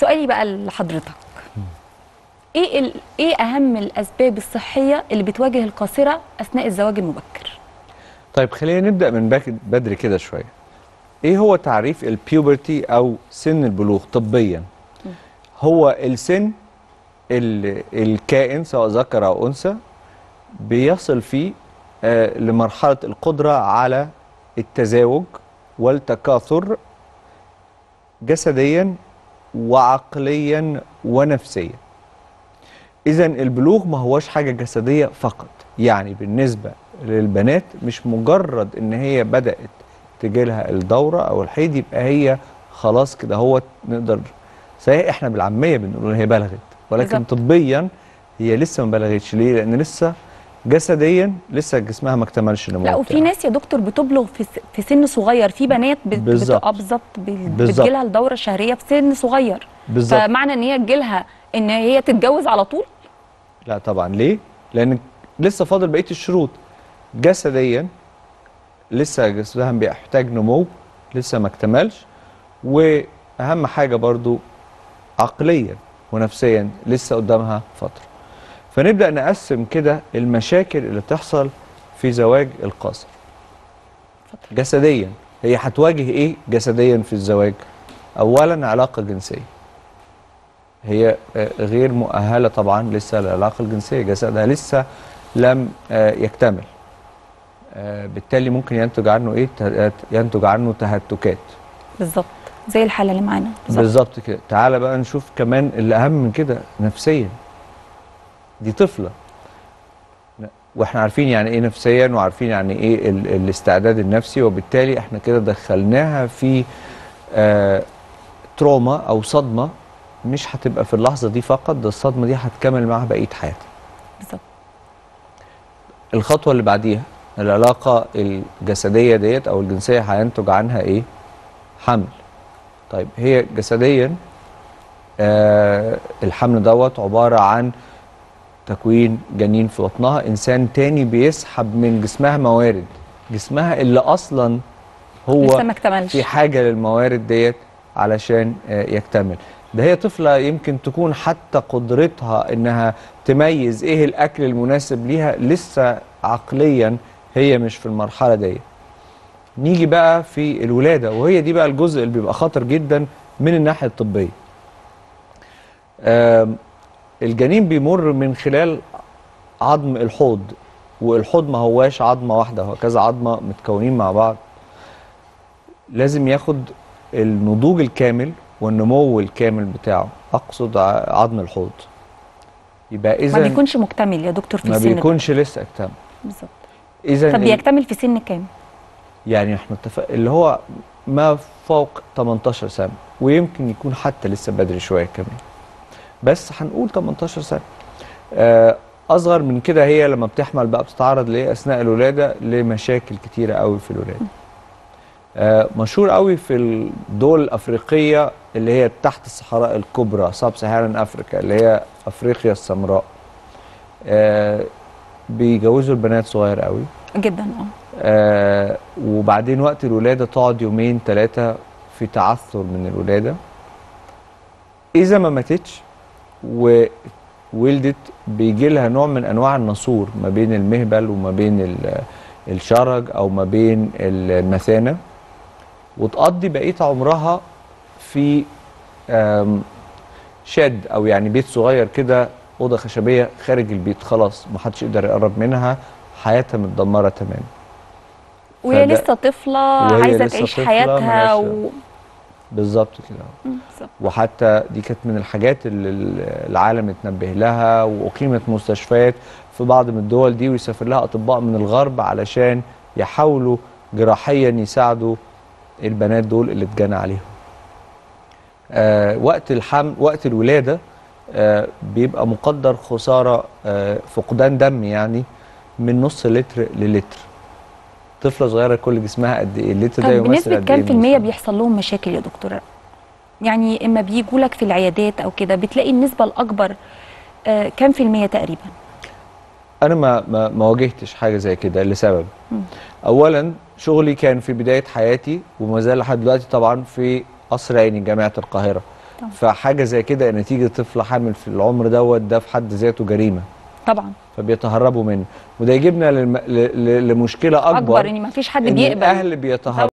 سؤالي بقى لحضرتك ايه ال... ايه اهم الاسباب الصحيه اللي بتواجه القاصره اثناء الزواج المبكر طيب خلينا نبدا من باك- بدري كده شويه ايه هو تعريف البيوبرتي او سن البلوغ طبيا هو السن اللي الكائن سواء ذكر او انثى بيصل فيه آه لمرحله القدره على التزاوج والتكاثر جسديا وعقليا ونفسيا اذا البلوغ ما هوش حاجه جسديه فقط يعني بالنسبه للبنات مش مجرد ان هي بدات تجيلها الدوره او الحيض يبقى هي خلاص كده هو نقدر صحيح احنا بالعاميه بنقول هي بلغت ولكن بالظبط. طبيا هي لسه ما بلغتش ليه لان لسه جسديا لسه جسمها ما اكتملش النمو لا وفي بتاعه. ناس يا دكتور بتبلغ في, س... في سن صغير في بنات بت... بالظبط. بتبقى بالظبط بال- بالظبط. بتجيلها الدوره الشهريه في سن صغير بالظبط فمعنى ان هي تجيلها ان هي تتجوز على طول لا طبعا ليه؟ لأن لسه فاضل بقية الشروط جسديا لسه جسمها بيحتاج نمو لسه ما اكتملش وأهم حاجة برضو عقليا ونفسيا لسه قدامها فترة فنبدأ نقسم كده المشاكل اللي بتحصل في زواج القاصر جسديا هي هتواجه ايه جسديا في الزواج اولا علاقه جنسيه هي آه، غير مؤهله طبعا لسه للعلاقه الجنسيه جسدها لسه لم آه، يكتمل آه، بالتالي ممكن ينتج عنه ايه ته- ينتج عنه تهتكات بالظبط زي الحاله اللي معانا بالظبط بالظبط كده تعالى بقى نشوف كمان اللي اهم من كده نفسيا دي طفله ن- واحنا عارفين يعني ايه نفسيا وعارفين يعني ايه ال الاستعداد النفسي وبالتالي احنا كده دخلناها في آه تروما او صدمه مش هتبقى في اللحظه دي فقط ده الصدمه دي هتكمل معاها بقيه حياتها بالظبط الخطوه اللي بعديها العلاقه الجسديه ديت او الجنسيه هينتج عنها ايه حمل طيب هي جسديا آه الحمل دوت عباره عن تكوين جنين في بطنها انسان تاني بيسحب من جسمها موارد جسمها اللي اصلا هو لسه ما اكتملش في حاجه للموارد ديت علشان آه، يكتمل ده هي طفله يمكن تكون حتى قدرتها انها تميز ايه الاكل المناسب ليها لسه عقليا هي مش في المرحله ديت نيجي بقى في الولاده وهي دي بقى الجزء اللي بيبقى خطر جدا من الناحيه الطبيه آم، الجنين بيمر من خلال عظم الحوض والحوض ما هواش عظمه واحده هو كذا عظمه متكونين مع بعض لازم ياخد النضوج الكامل والنمو الكامل بتاعه اقصد ع- عظم الحوض يبقى ما اذا بيكونش مكتمل يا دكتور في ما السن ده. بيكونش لسه اكتمل بالظبط اذا طب ال- بيكتمل في سن كام يعني احنا اتفق اللي هو ما فوق 18 سنه ويمكن يكون حتى لسه بدري شويه كمان بس هنقول 18 سنه آه، اصغر من كده هي لما بتحمل بقى بتتعرض لايه اثناء الولاده لمشاكل كتيره قوي في الولاده آه، مشهور قوي في الدول الافريقيه اللي هي تحت الصحراء الكبرى ساب سهاران افريكا اللي هي افريقيا السمراء آه، بيجوزوا البنات صغير قوي جدا اه آه وبعدين وقت الولادة تقعد يومين ثلاثة في تعثر من الولادة إذا ما ماتتش وولدت بيجي لها نوع من أنواع النسور ما بين المهبل وما بين ال- الشرج أو ما بين المثانة وتقضي بقية عمرها في آم، شد أو يعني بيت صغير كده أوضة خشبية خارج البيت خلاص محدش يقدر يقرب منها حياتها متدمرة تماما وهي فده- لسه طفله وهي عايزه لسه تعيش طفلة حياتها ملهاش- و... بالظبط كده مم، بالظبط. وحتى دي كانت من الحاجات اللي ال- العالم اتنبه لها واقيمت مستشفيات في بعض من الدول دي ويسافر لها اطباء من الغرب علشان يحاولوا جراحيا يساعدوا البنات دول اللي اتجنى عليهم. آه وقت الحمل وقت الولاده آه بيبقى مقدر خساره آه فقدان دم يعني من نص لتر للتر. طفله صغيره كل جسمها قد ايه؟ اللتر ده طب يمثل بنسبه قد كام ايه في من المية جسمها؟ بيحصل لهم مشاكل يا دكتوره يعني اما بيجوا لك في العيادات او كده بتلاقي النسبه الاكبر آه كام في المية تقريبا انا ما ما, ما واجهتش حاجه زي كده لسبب مم. اولا شغلي كان في بدايه حياتي وما زال لحد دلوقتي طبعا في قصر عيني جامعه القاهره طبعا. فحاجه زي كده ان تيجي طفل حامل في العمر دوت ده في حد ذاته جريمه طبعا فبيتهربوا منه وده يجيبنا للم... ل... ل... لمشكله اكبر, اكبر ان ما فيش حد ان بيقبل الاهل بيتهربوا